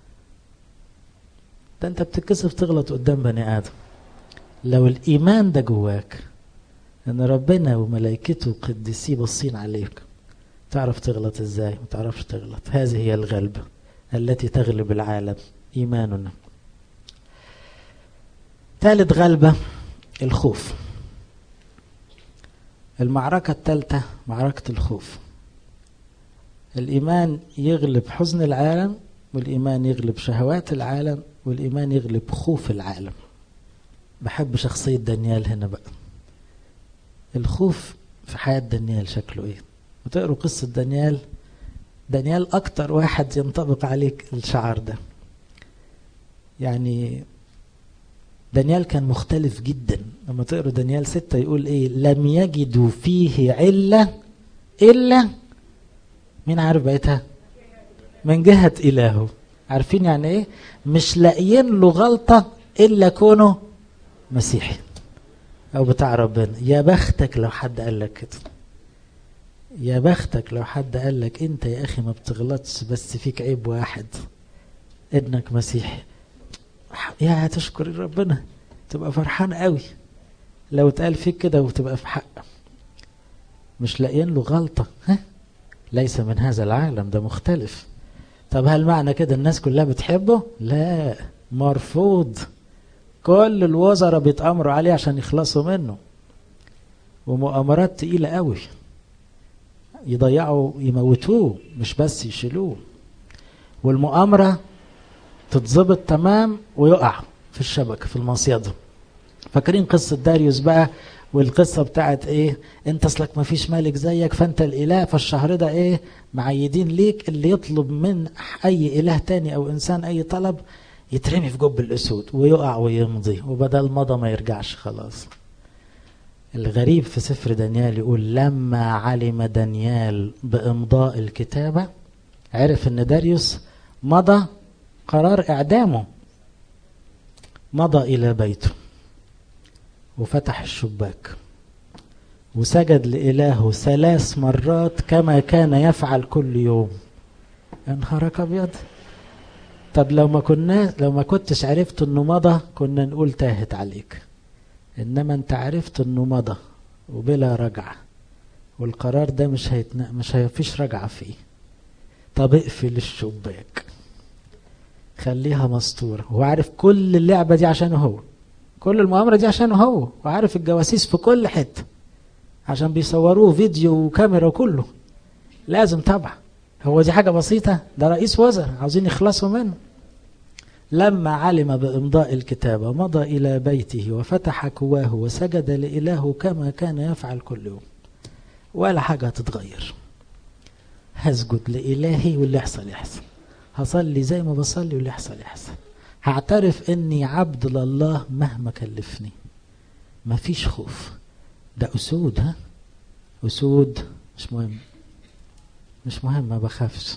ده انت بتتكسف تغلط قدام بني ادم لو الايمان ده جواك ان ربنا وملائكته وقديسيه باصين عليك تعرف تغلط ازاي ما تعرفش تغلط هذه هي الغلبة التي تغلب العالم ايماننا ثالث غلبة الخوف المعركة الثالثة معركة الخوف الإيمان يغلب حزن العالم والإيمان يغلب شهوات العالم والإيمان يغلب خوف العالم بحب شخصية دانيال هنا بقى الخوف في حياة دانيال شكله ايه وتقروا قصة دانيال دانيال أكتر واحد ينطبق عليك الشعار ده يعني دانيال كان مختلف جدا لما تقروا دانيال ستة يقول ايه لم يجدوا فيه علة إلا مين عارف بقيتها من جهة إلهه عارفين يعني إيه مش لاقيين له غلطة إلا كونه مسيحي أو بتاع ربنا يا بختك لو حد قال لك كده يا بختك لو حد قال لك أنت يا أخي ما بتغلطش بس فيك عيب واحد إنك مسيحي يا تشكر ربنا تبقى فرحان قوي لو اتقال فيك كده وتبقى في حق مش لاقيين له غلطة ها ليس من هذا العالم ده مختلف طب هل معنى كده الناس كلها بتحبه لا مرفوض كل الوزراء بيتأمروا عليه عشان يخلصوا منه ومؤامرات تقيلة قوي يضيعوا يموتوه مش بس يشيلوه والمؤامرة تتظبط تمام ويقع في الشبكة في المصيدة فاكرين قصة داريوس بقى والقصة بتاعت ايه انت اصلك ما فيش مالك زيك فانت الاله فالشهر ده ايه معيدين ليك اللي يطلب من اي اله تاني او انسان اي طلب يترمي في جب الاسود ويقع ويمضي وبدل مضى ما يرجعش خلاص الغريب في سفر دانيال يقول لما علم دانيال بامضاء الكتابة عرف ان داريوس مضى قرار اعدامه مضى الى بيته وفتح الشباك وسجد لإلهه ثلاث مرات كما كان يفعل كل يوم يا نهارك أبيض طب لو ما كنا لو ما كنتش عرفت انه مضى كنا نقول تاهت عليك انما انت عرفت انه مضى وبلا رجعه والقرار ده مش هيتنا مش هيفيش رجعه فيه طب اقفل الشباك خليها مستوره هو عارف كل اللعبه دي عشانه هو كل المؤامرة دي عشانه هو وعارف الجواسيس في كل حتة عشان بيصوروه فيديو وكاميرا وكله لازم طبعا هو دي حاجة بسيطة ده رئيس وزراء عاوزين يخلصوا منه لما علم بإمضاء الكتابة مضى إلى بيته وفتح كواه وسجد لإله كما كان يفعل كل يوم ولا حاجة هتتغير هسجد لإلهي واللي يحصل يحصل هصلي زي ما بصلي واللي يحصل يحصل هعترف اني عبد لله مهما كلفني مفيش خوف ده اسود ها اسود مش مهم مش مهم ما بخافش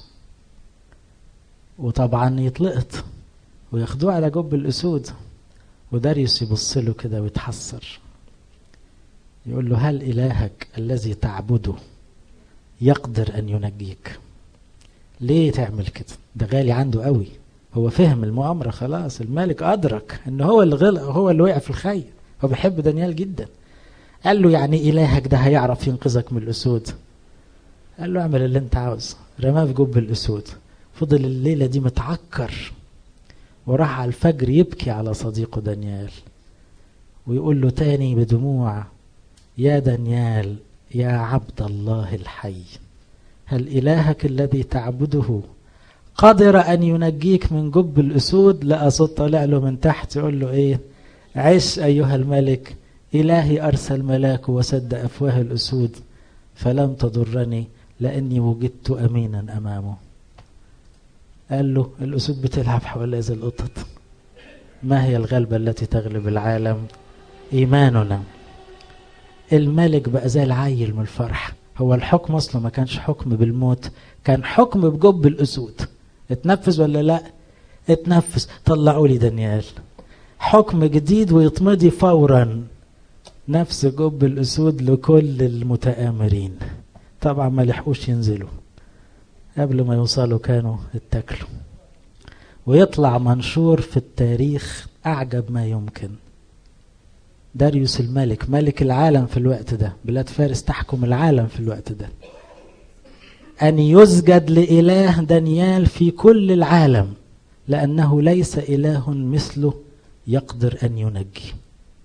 وطبعا يطلقت وياخدوه على جب الاسود وداريوس يبص له كده ويتحسر يقول له هل الهك الذي تعبده يقدر ان ينجيك ليه تعمل كده ده غالي عنده قوي هو فهم المؤامرة خلاص الملك أدرك إن هو اللي غلق هو اللي وقع في الخي هو بيحب دانيال جدا قال له يعني إلهك ده هيعرف ينقذك من الأسود قال له اعمل اللي أنت عاوزه رماه في جب الأسود فضل الليلة دي متعكر وراح على الفجر يبكي على صديقه دانيال ويقول له تاني بدموع يا دانيال يا عبد الله الحي هل إلهك الذي تعبده قدر أن ينجيك من جب الأسود لقى صوت طالع له من تحت يقول له إيه عش أيها الملك إلهي أرسل ملاكه وسد أفواه الأسود فلم تضرني لأني وجدت أمينا أمامه قال له الأسود بتلعب حوالي زي القطط ما هي الغلبة التي تغلب العالم إيماننا الملك بقى زي العيل من الفرح هو الحكم أصلا ما كانش حكم بالموت كان حكم بجب الأسود اتنفذ ولا لا اتنفذ طلعوا لي دانيال حكم جديد ويتمضي فورا نفس جب الأسود لكل المتآمرين طبعا ما لحقوش ينزلوا قبل ما يوصلوا كانوا اتكلوا ويطلع منشور في التاريخ أعجب ما يمكن داريوس الملك ملك العالم في الوقت ده بلاد فارس تحكم العالم في الوقت ده أن يسجد لإله دانيال في كل العالم لأنه ليس إله مثله يقدر أن ينجي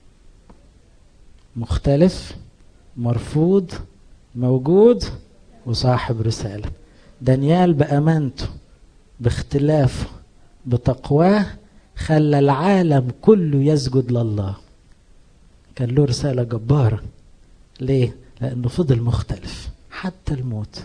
مختلف مرفوض موجود وصاحب رسالة دانيال بأمانته باختلافه بتقواه خلى العالم كله يسجد لله كان له رسالة جبارة ليه؟ لأنه فضل مختلف حتى الموت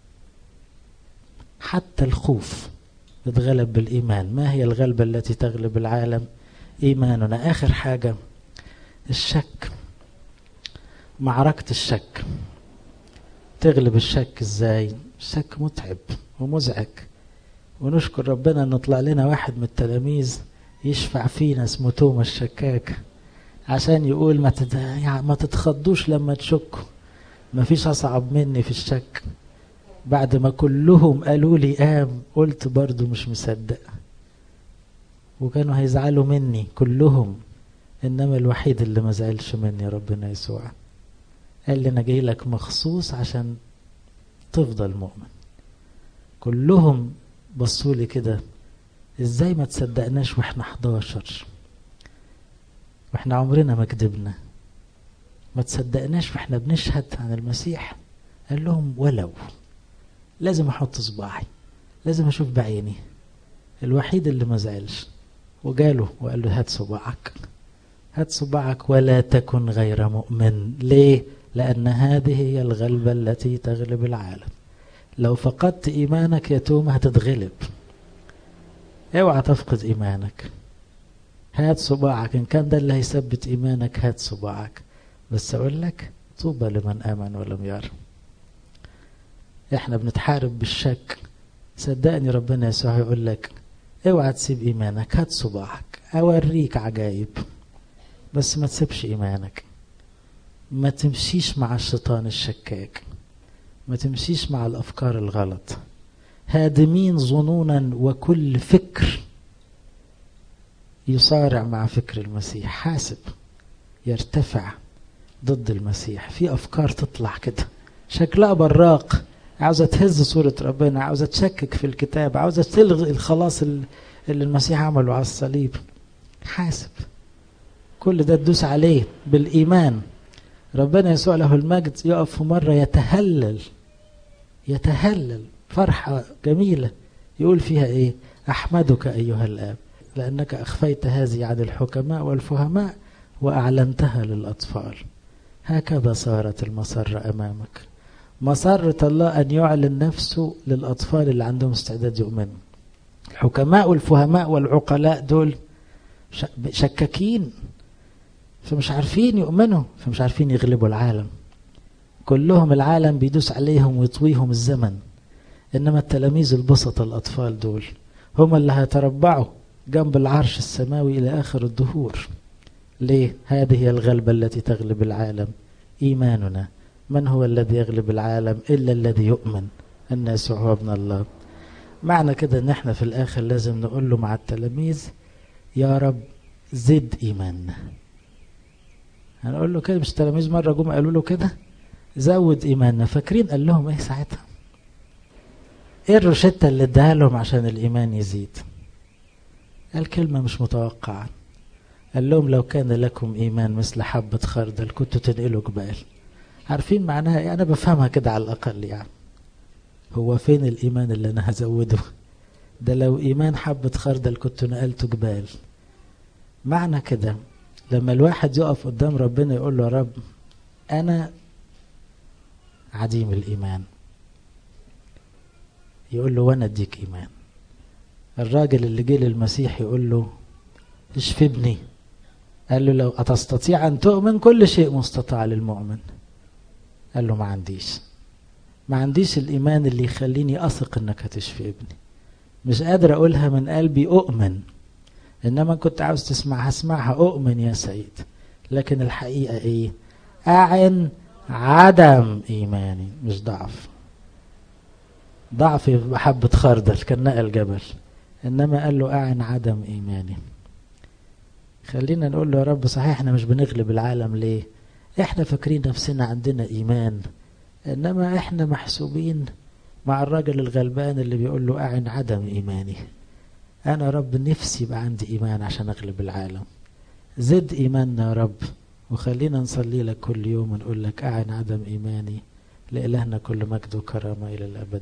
حتى الخوف اتغلب بالإيمان ما هي الغلبة التي تغلب العالم إيماننا آخر حاجة الشك معركة الشك تغلب الشك ازاي الشك متعب ومزعج ونشكر ربنا ان طلع لنا واحد من التلاميذ يشفع فينا اسمه توما الشكاك عشان يقول ما تد... يعني ما تتخضوش لما تشكوا ما فيش اصعب مني في الشك بعد ما كلهم قالوا لي قام قلت برضو مش مصدق وكانوا هيزعلوا مني كلهم انما الوحيد اللي ما زعلش مني ربنا يسوع قال لي انا جاي لك مخصوص عشان تفضل مؤمن كلهم بصوا لي كده ازاي ما تصدقناش واحنا 11 واحنا عمرنا ما كدبنا ما تصدقناش واحنا بنشهد عن المسيح قال لهم ولو لازم احط صباعي لازم اشوف بعيني الوحيد اللي ما زعلش وجاله وقال له هات صباعك هات صباعك ولا تكن غير مؤمن ليه لأن هذه هي الغلبة التي تغلب العالم لو فقدت إيمانك يا توما هتتغلب اوعى تفقد إيمانك هات صباعك إن كان ده اللي هيثبت إيمانك هات صباعك بس أقول لك طوبى لمن آمن ولم يرى احنا بنتحارب بالشك صدقني ربنا يسوع يقول لك اوعى تسيب ايمانك هات صباعك اوريك عجايب بس ما تسيبش ايمانك ما تمشيش مع الشيطان الشكاك ما تمشيش مع الافكار الغلط هادمين ظنونا وكل فكر يصارع مع فكر المسيح حاسب يرتفع ضد المسيح في افكار تطلع كده شكلها براق عاوزة تهز صورة ربنا عاوزة تشكك في الكتاب عاوزة تلغي الخلاص اللي المسيح عمله على الصليب حاسب كل ده تدوس عليه بالإيمان ربنا يسوع له المجد يقف في مرة يتهلل يتهلل فرحة جميلة يقول فيها ايه أحمدك أيها الآب لأنك أخفيت هذه عن الحكماء والفهماء وأعلنتها للأطفال هكذا صارت المسرة أمامك مسرة الله أن يعلن نفسه للأطفال اللي عندهم استعداد يؤمنوا الحكماء والفهماء والعقلاء دول شكاكين فمش عارفين يؤمنوا فمش عارفين يغلبوا العالم كلهم العالم بيدوس عليهم ويطويهم الزمن إنما التلاميذ البسطة الأطفال دول هم اللي هيتربعوا جنب العرش السماوي إلى آخر الدهور ليه؟ هذه هي الغلبة التي تغلب العالم إيماننا من هو الذي يغلب العالم إلا الذي يؤمن أن يسوع هو ابن الله معنى كده ان احنا في الاخر لازم نقول له مع التلاميذ يا رب زد ايماننا هنقول له كده مش التلاميذ مره جم قالوا له كده زود ايماننا فاكرين قال لهم ايه ساعتها ايه الروشته اللي اداها لهم عشان الايمان يزيد قال كلمه مش متوقعه قال لهم لو كان لكم ايمان مثل حبه خردل كنتوا تنقلوا جبال عارفين معناها ايه انا بفهمها كده على الاقل يعني هو فين الايمان اللي انا هزوده ده لو ايمان حبة خردل كنت نقلته جبال معنى كده لما الواحد يقف قدام ربنا يقول له يا رب انا عديم الايمان يقول له وانا اديك ايمان الراجل اللي جه للمسيح يقول له اشفي ابني قال له لو أتستطيع أن تؤمن كل شيء مستطاع للمؤمن قال له ما عنديش ما عنديش الإيمان اللي يخليني أثق أنك هتشفي ابني مش قادر أقولها من قلبي أؤمن إنما كنت عاوز تسمعها اسمعها أؤمن يا سيد لكن الحقيقة إيه أعن عدم إيماني مش ضعف ضعف حبة خردل كان نقل جبل إنما قال له أعن عدم إيماني خلينا نقول له يا رب صحيح احنا مش بنغلب العالم ليه احنا فاكرين نفسنا عندنا ايمان انما احنا محسوبين مع الراجل الغلبان اللي بيقول له اعن عدم ايماني انا رب نفسي يبقى عندي ايمان عشان اغلب العالم زد ايماننا يا رب وخلينا نصلي لك كل يوم ونقول لك اعن عدم ايماني لإلهنا كل مجد وكرامة إلى الأبد